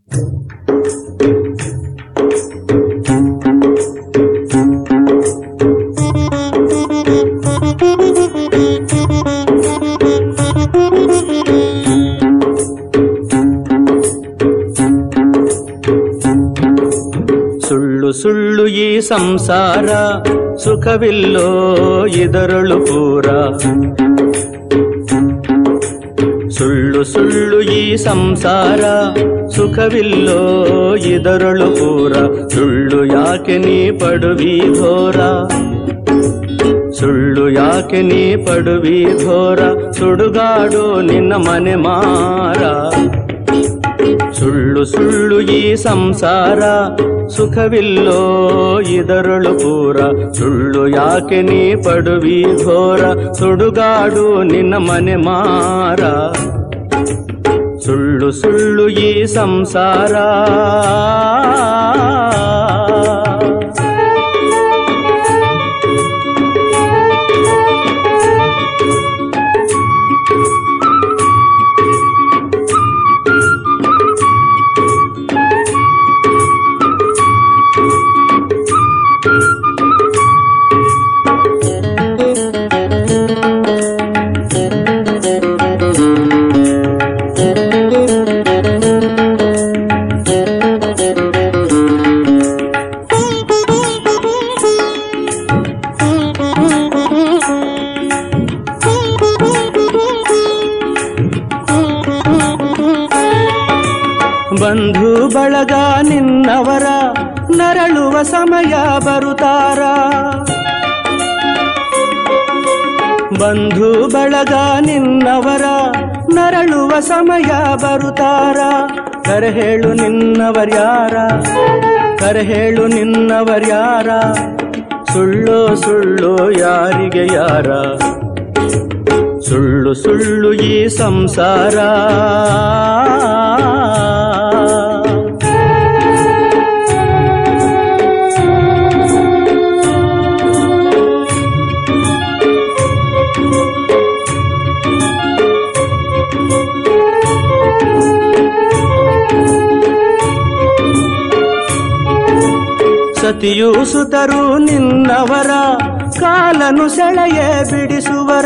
ಸುಳ್ಳು ಸುಳ್ಳು ಈ ಸಂಸಾರ ಸುಖವಿಲ್ಲೋ ಇದರಳು ಪೂರ ಸುಳ್ಳು ಸುಳ್ಳು ಈ ಸಂಸಾರ ಸುಖವಿಲ್ಲೋ ಇದರಳು ಪೂರ ಸುಳ್ಳು ಯಾಕೆ ನೀ ಪಡುವಿ ಘೋರ ಸುಳ್ಳು ಯಾಕೆ ನೀ ಪಡುವಿ ಘೋರ ಸುಡುಗಾಡು ನಿನ್ನ ಮನೆ ಮಾರ ಸುಳ್ಳು ಸುಳ್ಳು ಈ ಸಂಸಾರ ಸುಖವಿಲ್ಲೋ ಇದರಳು ಪೂರ ಸುಳ್ಳು ಯಾಕೆ ನೀ ಪಡುವಿ ಘೋರ ಸುಡುಗಾಡು ನಿನ್ನ ಮನೆ ಮಾರ ಸುಳ್ಳು ಸುಳ್ಳು ಈ ಸಂಸಾರ ಬಂಧು ಬಳಗ ನಿನ್ನವರ ನರಳುವ ಸಮಯ ಬರುತ್ತಾರ ಬಂಧು ಬಳಗ ನಿನ್ನವರ ನರಳುವ ಸಮಯ ಬರುತ್ತಾರ ಕರೆಹೇಳು ನಿನ್ನವರ್ಯಾರ ಕರೆಹೇಳು ನಿನ್ನವರ್ಯಾರ ಸುಳ್ಳು ಸುಳ್ಳು ಯಾರಿಗೆ ಯಾರ ಸುಳ್ಳು ಸುಳ್ಳು ಈ ಸಂಸಾರ ಸತಿಯು ಸುತರು ನಿನ್ನವರ ಕಾಲನು ಸೆಳೆಯೇ ಬಿಡಿಸುವರ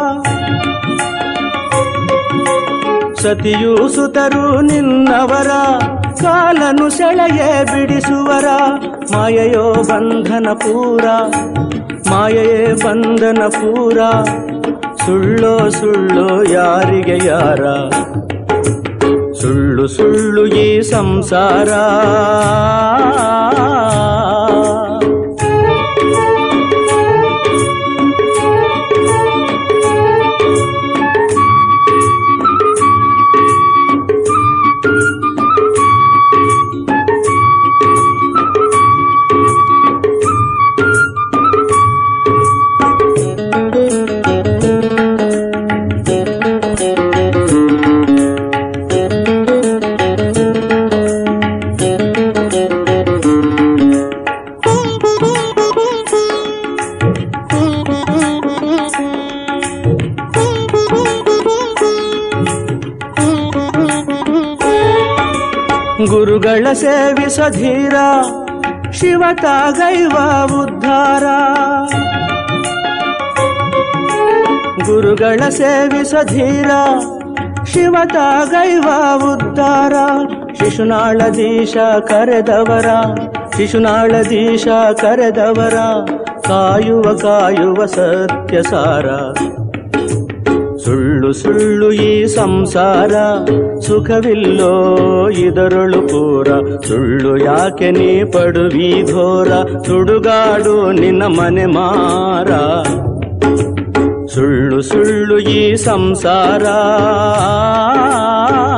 ಸತಿಯು ಸುತರು ನಿನ್ನವರ ಕಾಲನು ಸೆಳೆಯೇ ಬಿಡಿಸುವರ ಮಾಯೆಯೋ ಬಂಧನ ಪೂರ ಮಾಯೆಯೇ ಬಂಧನ ಪೂರ ಸುಳ್ಳೋ ಸುಳ್ಳೋ ಯಾರಿಗೆ ಯಾರ ಸುಳ್ಳು ಸುಳ್ಳು ಈ ಸಂಸಾರ ಗುರುಗಳ ಸೇವಿಸಧೀರ ಶಿವತ ಗೈವ ಉದ್ಧಾರ ಗುರುಗಳ ಸೇವಿಸಧೀರ ಶಿವತ ಗೈವ ಉದ್ಧಾರ ಶಿಶುನಾಳದೀಶ ಕರೆದವರ ಶಿಶುನಾಳದೀಶ ಕರೆದವರ ಕಾಯುವ ಕಾಯುವ ಸತ್ಯಸಾರ ಸುಳ್ಳು ಸುಳ್ಳು ಈ ಸಂಸಾರ ಸುಖವಿಲ್ಲೋ ಇದರಳು ಪೂರ ಸುಳ್ಳು ಯಾಕೆ ನೀ ಪಡುವಿ ಘೋರ ಸುಡುಗಾಡು ನಿನ್ನ ಮನೆ ಮಾರ ಸುಳ್ಳು ಸುಳ್ಳು ಈ ಸಂಸಾರ